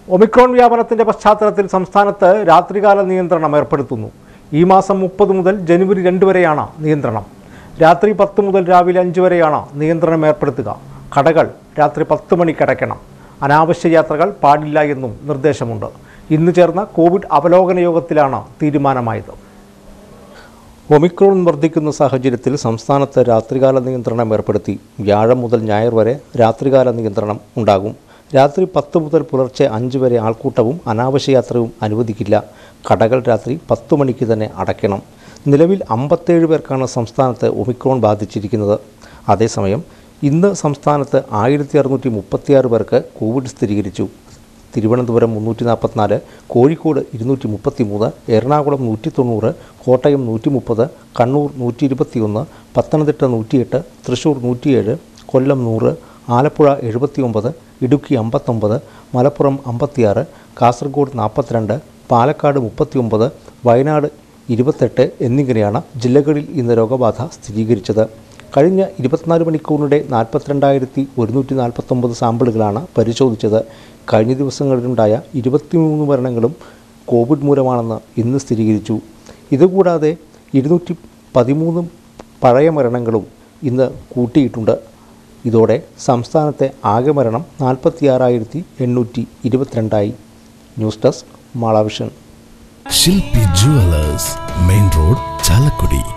Omicron വ്യാപനത്തിന്റെ പശ്ചാത്തലത്തിൽ സംസ്ഥാനത്ത് രാത്രികാല നിയന്ത്രണം ഏർപ്പെടുത്തുന്നു ഈ മാസം മുപ്പത് മുതൽ ജനുവരി രണ്ട് വരെയാണ് നിയന്ത്രണം രാത്രി പത്ത് മുതൽ രാവിലെ അഞ്ച് വരെയാണ് നിയന്ത്രണം ഏർപ്പെടുത്തുക കടകൾ രാത്രി പത്ത് മണിക്ക് അടയ്ക്കണം അനാവശ്യ യാത്രകൾ പാടില്ല എന്നും നിർദ്ദേശമുണ്ട് ഇന്ന് ചേർന്ന കോവിഡ് അവലോകന യോഗത്തിലാണ് തീരുമാനമായത് ഒമിക്രോൺ വർദ്ധിക്കുന്ന സാഹചര്യത്തിൽ സംസ്ഥാനത്ത് രാത്രികാല നിയന്ത്രണം ഏർപ്പെടുത്തി വ്യാഴം മുതൽ ഞായർ വരെ രാത്രികാല നിയന്ത്രണം ഉണ്ടാകും രാത്രി പത്ത് മുതൽ പുലർച്ചെ അഞ്ച് വരെ ആൾക്കൂട്ടവും അനാവശ്യ യാത്രയും അനുവദിക്കില്ല കടകൾ രാത്രി പത്ത് മണിക്ക് തന്നെ അടയ്ക്കണം നിലവിൽ അമ്പത്തേഴ് പേർക്കാണ് സംസ്ഥാനത്ത് ഒമിക്രോൺ ബാധിച്ചിരിക്കുന്നത് അതേസമയം ഇന്ന് സംസ്ഥാനത്ത് ആയിരത്തി അറുന്നൂറ്റി മുപ്പത്തിയാറ് പേർക്ക് കോവിഡ് സ്ഥിരീകരിച്ചു തിരുവനന്തപുരം മുന്നൂറ്റി നാൽപ്പത്തിനാല് കോഴിക്കോട് ഇരുന്നൂറ്റി മുപ്പത്തി മൂന്ന് എറണാകുളം നൂറ്റി തൊണ്ണൂറ് കോട്ടയം നൂറ്റി മുപ്പത് കണ്ണൂർ നൂറ്റി ഇരുപത്തിയൊന്ന് പത്തനംതിട്ട നൂറ്റിയെട്ട് തൃശ്ശൂർ നൂറ്റിയേഴ് കൊല്ലം നൂറ് ആലപ്പുഴ എഴുപത്തിയൊമ്പത് ഇടുക്കി അമ്പത്തൊമ്പത് മലപ്പുറം അമ്പത്തിയാറ് കാസർഗോഡ് നാൽപ്പത്തിരണ്ട് പാലക്കാട് മുപ്പത്തിയൊമ്പത് വയനാട് ഇരുപത്തെട്ട് എന്നിങ്ങനെയാണ് ജില്ലകളിൽ ഇന്ന് രോഗബാധ സ്ഥിരീകരിച്ചത് കഴിഞ്ഞ ഇരുപത്തിനാല് മണിക്കൂറിനിടെ നാൽപ്പത്തിരണ്ടായിരത്തി ഒരുന്നൂറ്റി നാൽപ്പത്തൊമ്പത് സാമ്പിളുകളാണ് പരിശോധിച്ചത് കഴിഞ്ഞ ദിവസങ്ങളിലുണ്ടായ ഇരുപത്തിമൂന്ന് മരണങ്ങളും കോവിഡ് മൂലമാണെന്ന് ഇന്ന് സ്ഥിരീകരിച്ചു ഇതുകൂടാതെ ഇരുന്നൂറ്റി പതിമൂന്ന് പഴയ മരണങ്ങളും ഇന്ന് കൂട്ടിയിട്ടുണ്ട് ഇതോടെ സംസ്ഥാനത്തെ ആകെ മരണം നാൽപ്പത്തിയാറായിരത്തി എണ്ണൂറ്റി ഇരുപത്തിരണ്ടായി ന്യൂസ് ഡെസ്ക് മാളാവിഷൻ ശില്പി ജുവലേഴ്സ് മെയിൻ റോഡ് ചാലക്കുടി